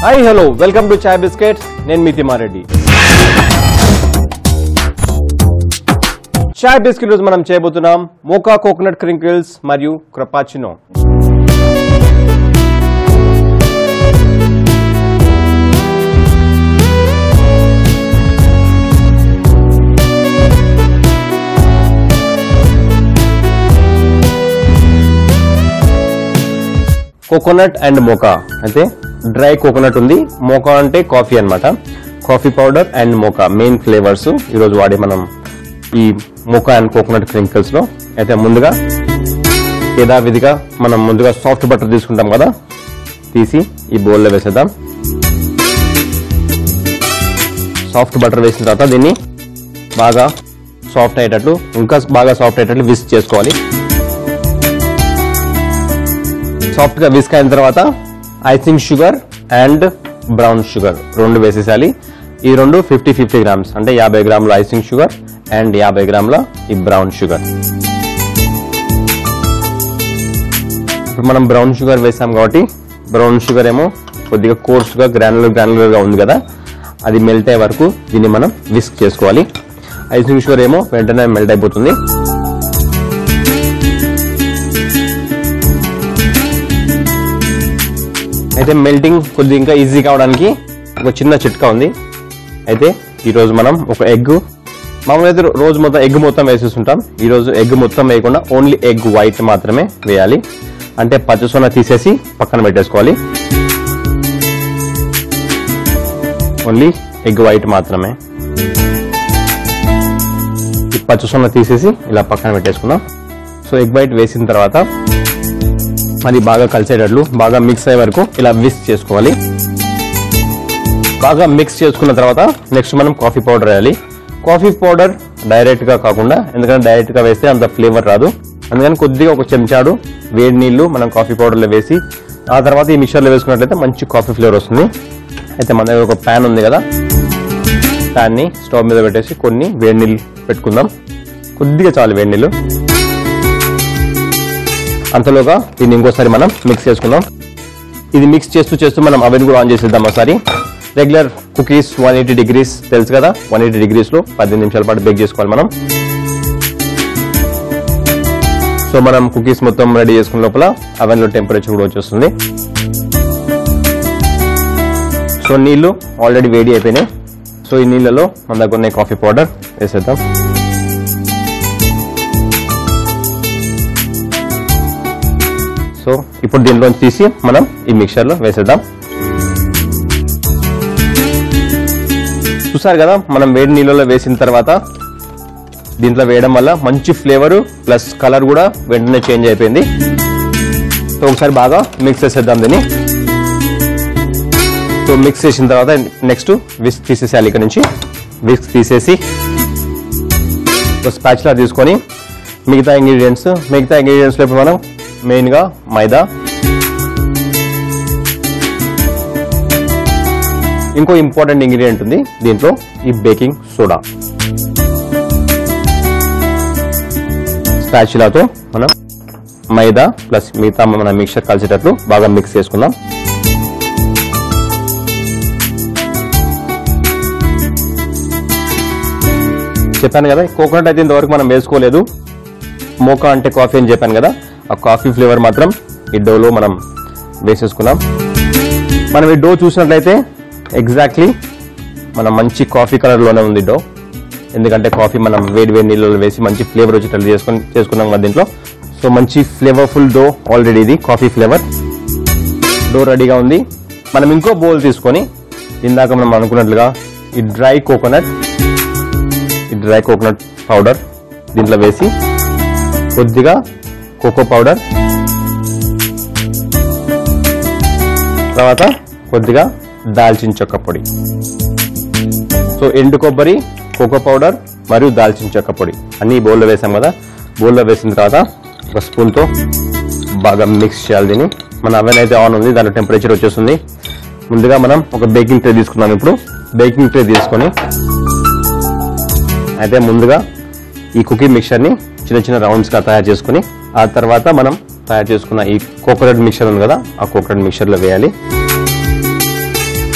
hi hello welcome to chai biscuits నేను మీ తిమారెడ్డి చాయ్ biscuit రోజు మనం చేయబోతున్నాం మోకా కోకోనట్ క్రింకిల్స్ మరియు క్రపాచినో కోకోనట్ అండ్ మోకా అయితే డ్రై కోకోనట్ ఉంది మోకా అంటే కాఫీ అన్నమాట coffee powder and mocha main flavours ఈరోజు వాడే మనం ఈ మోకా అండ్ కోకోనట్ క్రింకిల్స్ లో అయితే ముందుగా యథావిధిగా మనం ముందుగా సాఫ్ట్ బటర్ తీసుకుంటాం కదా తీసి ఈ బౌల్లో వేసేద్దాం సాఫ్ట్ బటర్ వేసిన తర్వాత దీన్ని బాగా సాఫ్ట్ అయ్యేటట్లు ఇంకా బాగా సాఫ్ట్ అయ్యేటట్లు విస్క్ చేసుకోవాలి సాఫ్ట్ గా విస్క్ అయిన తర్వాత icing sugar and brown sugar రెండు వేసేసాలి ఈ రెండు ఫిఫ్టీ ఫిఫ్టీ గ్రామ్స్ అంటే యాభై గ్రాముల ఐసింగ్ షుగర్ అండ్ యాభై గ్రాముల ఈ బ్రౌన్ షుగర్ ఇప్పుడు మనం బ్రౌన్ షుగర్ వేసాం కాబట్టి బ్రౌన్ షుగర్ ఏమో కొద్దిగా కోర్స్గా గ్రానులర్ గ్రానులర్ గా ఉంది కదా అది మెల్ట్ అయ్యే వరకు దీన్ని మనం విస్క్ చేసుకోవాలి ఐసింగ్ షుగర్ ఏమో వెంటనే మెల్ట్ అయిపోతుంది అయితే మెల్టింగ్ కొద్దిగా ఇంకా ఈజీ కావడానికి ఒక చిన్న చిట్కా ఉంది అయితే ఈరోజు మనం ఒక ఎగ్ మామూలుగా అయితే రోజు మొత్తం ఎగ్ మొత్తం వేసేస్తుంటాం ఈరోజు ఎగ్ మొత్తం వేయకుండా ఓన్లీ ఎగ్ వైట్ మాత్రమే వేయాలి అంటే పచ్చసొన తీసేసి పక్కన పెట్టేసుకోవాలి ఓన్లీ ఎగ్ వైట్ మాత్రమే ఈ పచ్చసొన తీసేసి ఇలా పక్కన పెట్టేసుకుందాం సో ఎగ్ వైట్ వేసిన తర్వాత అది బాగా కలిసేటట్లు బాగా మిక్స్ అయ్యే వరకు ఇలా విస్క్ చేసుకోవాలి బాగా మిక్స్ చేసుకున్న తర్వాత నెక్స్ట్ మనం కాఫీ పౌడర్ వేయాలి కాఫీ పౌడర్ డైరెక్ట్ గా కాకుండా ఎందుకంటే డైరెక్ట్ గా వేస్తే అంత ఫ్లేవర్ రాదు అందుకని కొద్దిగా ఒక చెంచాడు వేడి నీళ్లు మనం కాఫీ పౌడర్లో వేసి ఆ తర్వాత ఈ మిక్చర్లో వేసుకున్నట్లయితే మంచి కాఫీ ఫ్లేవర్ వస్తుంది అయితే మన దగ్గర ఒక ప్యాన్ ఉంది కదా ప్యాన్ని స్టవ్ మీద పెట్టేసి కొన్ని వేడి నీళ్ళు పెట్టుకుందాం కొద్దిగా చాలు వేడి నీళ్ళు అంతలోగా దీన్ని ఇంకోసారి మనం మిక్స్ చేసుకుందాం ఇది మిక్స్ చేస్తూ చేస్తూ మనం అవెన్ కూడా ఆన్ చేసేద్దాం ఒకసారి regular cookies one eighty degrees తెలుసు కదా వన్ ఎయిటీ డిగ్రీస్ లో పద్దెనిమిది నిమిషాల పాటు బేక్ చేసుకోవాలి మనం సో మనం కుకీస్ మొత్తం రెడీ చేసుకున్న లోపల అవెన్ లో టెంపరేచర్ కూడా వచ్చేస్తుంది సో నీళ్లు ఆల్రెడీ వేడి అయిపోయినాయి సో ఈ నీళ్ళలో మన దగ్గర ఉన్న కాఫీ పౌడర్ వేసేద్దాం సో ఇప్పుడు దీనిలోంచి తీసి మనం ఈ మిక్చర్లో వేసేద్దాం చూసారు కదా మనం వేడి నీళ్ళలో వేసిన తర్వాత దీంట్లో వేయడం వల్ల మంచి ఫ్లేవర్ ప్లస్ కలర్ కూడా వెంటనే చేంజ్ అయిపోయింది సో ఒకసారి బాగా మిక్స్ చేసేద్దాం దీన్ని సో మిక్స్ చేసిన తర్వాత నెక్స్ట్ విస్క్ తీసేసేయాలి ఇక్కడ నుంచి విస్క్ తీసేసి స్పాచ్లా తీసుకొని మిగతా ఇంగ్రీడియంట్స్ మిగతా ఇంగ్రీడియంట్స్లో ఇప్పుడు మనం మెయిన్గా మైదా ఇంకో ఇంపార్టెంట్ ఇంగ్రీడియంట్ ఉంది దీంట్లో ఈ బేకింగ్ సోడా స్పాచులాతో మనం మైదా ప్లస్ మిగతా మన మిక్చర్ కలిసేటట్లు బాగా మిక్స్ చేసుకుందాం చెప్పాను కదా కోకోనట్ అయితే ఇంతవరకు మనం వేసుకోలేదు మోకా అంటే కాఫీ అని చెప్పాను కదా ఆ కాఫీ ఫ్లేవర్ మాత్రం ఈ డోలో మనం వేసేసుకున్నాం మనం ఈ డో చూసినట్లయితే ఎగ్జాక్ట్లీ మనం మంచి కాఫీ కలర్లోనే ఉంది డో ఎందుకంటే కాఫీ మనం వేడి వేడి నీళ్ళలో వేసి మంచి ఫ్లేవర్ వచ్చేటట్లు చేసుకుని చేసుకున్నాం కదా దీంట్లో సో మంచి ఫ్లేవర్ఫుల్ డో ఆల్రెడీ ఇది కాఫీ ఫ్లేవర్ డో రెడీగా ఉంది మనం ఇంకో బౌల్ తీసుకొని ఇందాక మనం అనుకున్నట్లుగా ఈ డ్రై కోకోనట్ ఈ డ్రై కోకోనట్ పౌడర్ దీంట్లో వేసి కొద్దిగా కోకో పౌడర్ తర్వాత కొద్దిగా దాల్చిన చెక్క పొడి సో ఎండు కొబ్బరి కోకో పౌడర్ మరియు దాల్చిన చెక్క పొడి అన్ని బౌల్లో వేసాం కదా బౌల్లో వేసిన తర్వాత ఒక స్పూన్తో బాగా మిక్స్ చేయాలి దీన్ని మన అవెన్ అయితే ఆన్ ఉంది దాని టెంపరేచర్ వచ్చేస్తుంది ముందుగా మనం ఒక బేకింగ్ ట్రే తీసుకున్నాం ఇప్పుడు బేకింగ్ ట్రే తీసుకొని అయితే ముందుగా ఈ కుకీ మిక్చర్ని చిన్న చిన్న రౌండ్స్గా తయారు చేసుకుని ఆ తర్వాత మనం తయారు చేసుకున్న ఈ కోకోనట్ మిక్చర్ ఉంది కదా ఆ కోకోనట్ మిక్చర్లో వేయాలి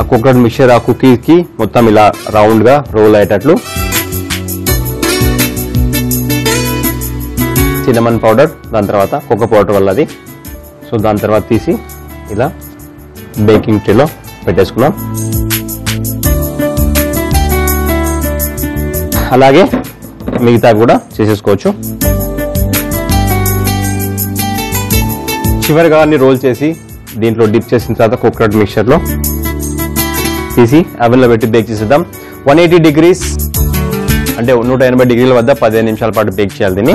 ఆ కోకోనట్ మిక్చర్ ఆ కుకీకి మొత్తం ఇలా రౌండ్ గా రోల్ అయ్యేటట్లు సినమన్ పౌడర్ దాని తర్వాత కోకో పౌడర్ వల్ల అది సో దాని తర్వాత తీసి ఇలా బేకింగ్ ట్రేలో పెట్టేసుకున్నాం అలాగే మిగతా కూడా చేసేసుకోవచ్చు చివరిగా అన్ని రోల్ చేసి దీంట్లో డిప్ చేసిన తర్వాత కోకోనట్ మిక్చర్లో తీసి అవెన్లో పెట్టి బేక్ చేసేద్దాం వన్ ఎయిటీ డిగ్రీస్ అంటే నూట ఎనభై డిగ్రీల వద్ద పదిహేను నిమిషాల పాటు బేక్ చేయాలి దీన్ని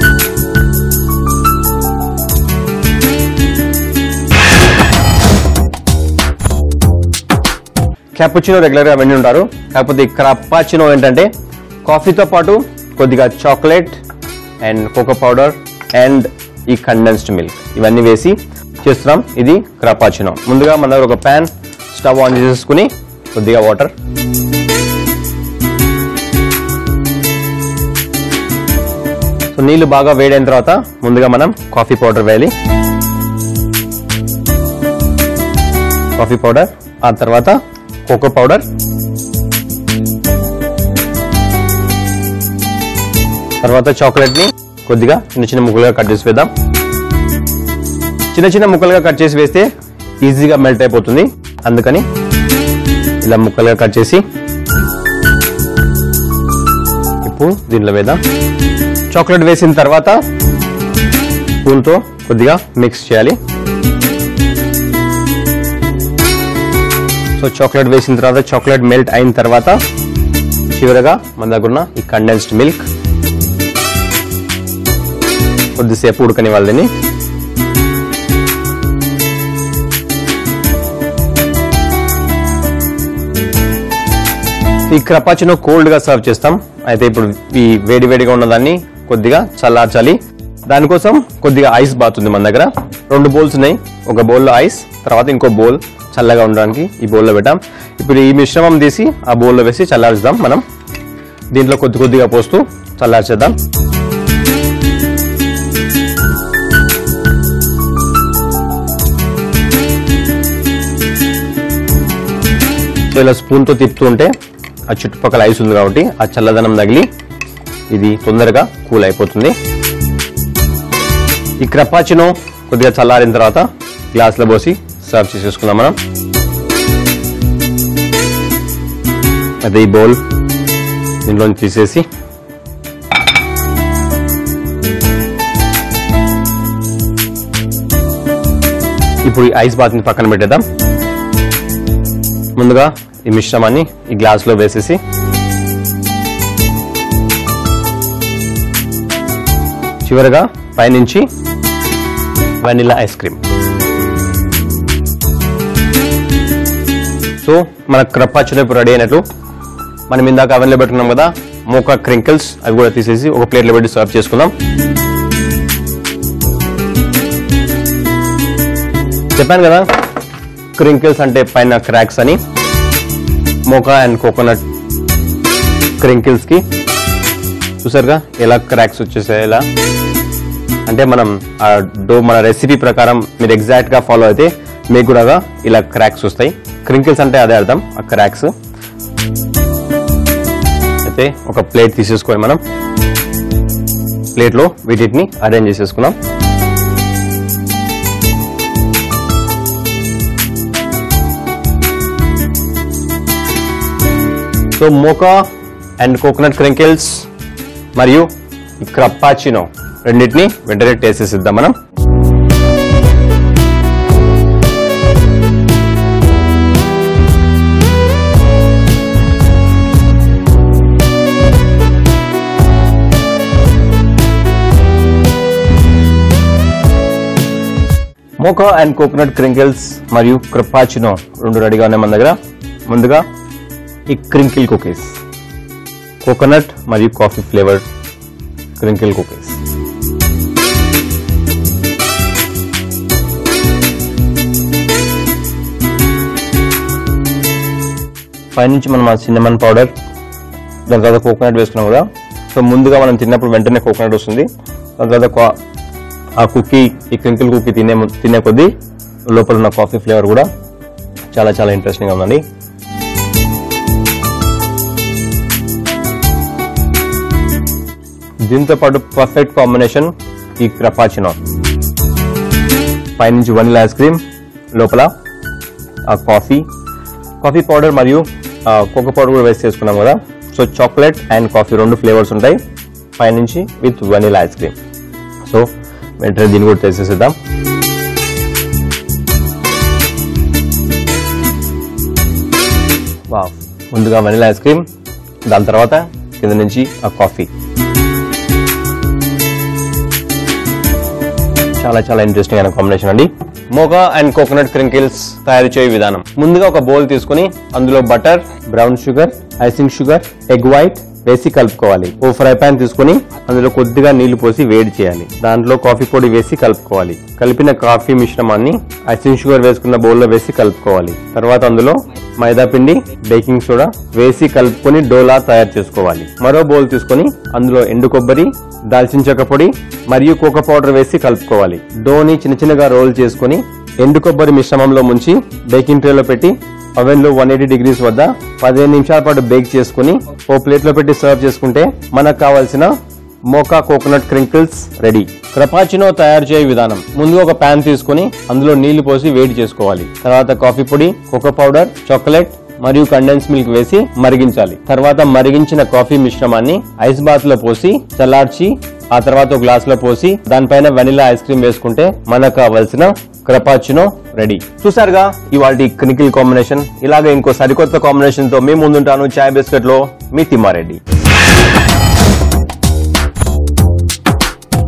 క్యాపుచినో రెగ్యులర్గా వెండి ఉంటారు కాకపోతే ఈ క్రపాచినో ఏంటంటే కాఫీతో పాటు కొద్దిగా chocolate and cocoa powder and ఈ కండెన్స్డ్ మిల్క్ ఇవన్నీ వేసి చేస్తున్నాం ఇది క్రపాచినో ముందుగా మన దగ్గర ఒక ప్యాన్ స్టవ్ ఆన్ చేసేసుకుని కొద్దిగా వాటర్ సో నీళ్లు బాగా వేడైన తర్వాత ముందుగా మనం కాఫీ పౌడర్ వేయాలి కాఫీ పౌడర్ ఆ తర్వాత కోకో పౌడర్ తర్వాత చాక్లెట్ ని కొద్దిగా చిన్న చిన్న ముక్కలుగా కట్ చేసి వేద్దాం చిన్న చిన్న ముక్కలుగా కట్ చేసి వేస్తే ఈజీగా మెల్ట్ అయిపోతుంది అందుకని ఇలా ముక్కలుగా కట్ చేసి ఇప్పుడు దీనిలో వేద్దాం చాక్లెట్ వేసిన తర్వాత స్పూన్తో కొద్దిగా మిక్స్ చేయాలి సో చాక్లెట్ వేసిన తర్వాత చాక్లెట్ మెల్ట్ అయిన తర్వాత చివరగా మన దగ్గర ఉన్న ఈ కండెన్స్డ్ మిల్క్ కొద్దిసేపు ఉడకని వాళ్ళని ఈ క్రపాచినో కోల్డ్ గా సర్వ్ చేస్తాం అయితే ఇప్పుడు ఈ వేడి వేడిగా ఉన్నదాన్ని కొద్దిగా చల్లార్చాలి దానికోసం కొద్దిగా ఐస్ బాత్ ఉంది మన దగ్గర రెండు బౌల్స్ ఉన్నాయి ఒక బౌల్లో ఐస్ తర్వాత ఇంకో బౌల్ చల్లగా ఉండడానికి ఈ బౌల్లో పెట్టాం ఇప్పుడు ఈ మిశ్రమం తీసి ఆ బౌల్లో వేసి చల్లార్చుదాం మనం దీంట్లో కొద్ది కొద్దిగా పోస్తూ చల్లార్చేద్దాం సో ఇలా స్పూన్తో తిప్పుతూ ఉంటే ఆ చుట్టుపక్కల ఐస్ ఉంది కాబట్టి ఆ చల్లదనం తగిలి ఇది తొందరగా కూల్ అయిపోతుంది ఈ క్రపాచినో కొద్దిగా చల్లారిన తర్వాత గ్లాస్లో పోసి సర్వ్ చేసేసుకుందాం మనం అదే ఈ బౌల్ దీంట్లో తీసేసి ఇప్పుడు ఈ ఐస్ బాత్ని పక్కన పెట్టేద్దాం ముందుగా ఈ మిశ్రమాన్ని ఈ గ్లాస్లో వేసేసి చివరగా పైనుంచి వెనిలా ఐస్ క్రీమ్ సో మన క్రప్పాచులో ఇప్పుడు రెడీ అయినట్లు మనం ఇందాక అవెన్లో పెట్టుకున్నాం కదా మోకా క్రింకిల్స్ అవి కూడా తీసేసి ఒక ప్లేట్లో పెట్టి సర్వ్ చేసుకుందాం చెప్పాను కదా క్రింకిల్స్ అంటే పైన క్రాక్స్ అని మోకా అండ్ కోకోనట్ క్రింకిల్స్ కి చూసారుగా ఎలా క్రాక్స్ వచ్చేసాయి ఎలా అంటే మనం ఆ డో మన రెసిపీ ప్రకారం మీరు ఎగ్జాక్ట్ గా ఫాలో అయితే మీకు కూడా ఇలా క్రాక్స్ వస్తాయి క్రింకిల్స్ అంటే అదే అర్థం ఆ క్రాక్స్ అయితే ఒక ప్లేట్ తీసేసుకొని మనం ప్లేట్లో వీటిని అరేంజ్ చేసేసుకున్నాం so mocha and coconut crinkles మరియు ఈ క్రప్పాచినో రెండింటిని వెంటనే టేస్ట్ చేసిద్దాం మనం మోకా అండ్ కోకోనట్ క్రింకిల్స్ మరియు క్రప్పాచినో రెండు రెడీగా ఉన్నాయి మన దగ్గర ముందుగా ఈ క్రింకిల్ కుకీస్ కోకోనట్ మరియు కాఫీ ఫ్లేవర్ క్రింకిల్ కుకీస్ పైనుంచి మనం ఆ సిన్నమన్ పౌడర్ దాని తర్వాత కోకోనట్ వేసుకున్నాం కదా సో ముందుగా మనం తిన్నప్పుడు వెంటనే కోకోనట్ వస్తుంది దాని తర్వాత కా- ఆ కుకీ ఈ క్రింకిల్ కుకీ తినే ము- తినే కొద్దీ లోపల ఉన్న కాఫీ ఫ్లేవర్ కూడా చాలా చాలా ఇంట్రెస్టింగ్ ఉందండి దీంతో పాటు పర్ఫెక్ట్ కాంబినేషన్ ఈ క్రపాచినో పైనుంచి వనిలా ఐస్ క్రీమ్ లోపల ఆ కాఫీ కాఫీ పౌడర్ మరియు కోకో పౌడర్ కూడా వేస్ట్ చేసుకున్నాం కదా సో చాక్లెట్ అండ్ కాఫీ రెండు ఫ్లేవర్స్ ఉంటాయి పైనుంచి with vanilla ice cream so వెంటనే దీన్ని కూడా చేసేసేద్దాం వా ముందుగా వనిలా ఐస్ క్రీమ్ దాని తర్వాత కింద నుంచి ఆ కాఫీ చాలా చాలా ఇంట్రెస్టింగ్ అయిన కాంబినేషన్ అండి మోగా అండ్ కోకోనట్ క్రింకిల్స్ తయారు చేయే విధానం ముందుగా ఒక బౌల్ తీసుకుని అందులో butter brown sugar icing sugar egg white వేసి కలుపుకోవాలి ఓ ఫ్రై పాన్ తీసుకుని అందులో కొద్దిగా నీళ్లు పోసి వేడి చేయాలి దాంట్లో కాఫీ పొడి వేసి కలుపుకోవాలి కలిపిన కాఫీ మిశ్రమాన్ని ఐసింగ్ షుగర్ వేసుకున్న బౌల్లో వేసి కలుపుకోవాలి తర్వాత అందులో మైదా పిండి బేకింగ్ సోడా వేసి కలుపుకొని డోలా తయారు చేసుకోవాలి మరో బౌల్ తీసుకొని అందులో ఎండు కొబ్బరి దాల్చిన చెక్క పొడి మరియు కోకో పౌడర్ వేసి కలుపుకోవాలి డోని చిన్న చిన్నగా రోల్ చేసుకొని ఎండు కొబ్బరి మిశ్రమంలో ముంచి బేకింగ్ ట్రేలో పెట్టి ఓవెన్ లో వన్ ఎయిటీ డిగ్రీస్ వద్ద పదిహేను నిమిషాల పాటు బేక్ చేసుకుని ఓ ప్లేట్ లో పెట్టి సర్వ్ చేసుకుంటే మనకు కావాల్సిన మోకా కోకోనట్ క్రింకిల్స్ రెడీ క్రపాచినో తయారు చేయే విధానం ముందు ఒక పాన్ తీసుకుని అందులో నీళ్లు పోసి వేడి చేసుకోవాలి తర్వాత కాఫీ పొడి కోకో పౌడర్ చాక్లెట్ మరియు కండెన్స్ మిల్క్ వేసి మరిగించాలి తర్వాత మరిగించిన కాఫీ మిశ్రమాన్ని ఐస్ బాత్ లో పోసి చల్లార్చి ఆ తర్వాత ఒక గ్లాస్ లో పోసి దానిపైన వెనిలా ఐస్ క్రీమ్ వేసుకుంటే మనకు కావలసిన క్రపాచినో రెడీ చూసారుగా ఇవాళ క్రికిల్ కాంబినేషన్ ఇలాగే ఇంకో సరికొత్త కాంబినేషన్ తో మీ ముందుంటాను చాయ్ బిస్కెట్ లో మీ తిమ్మారెడ్డి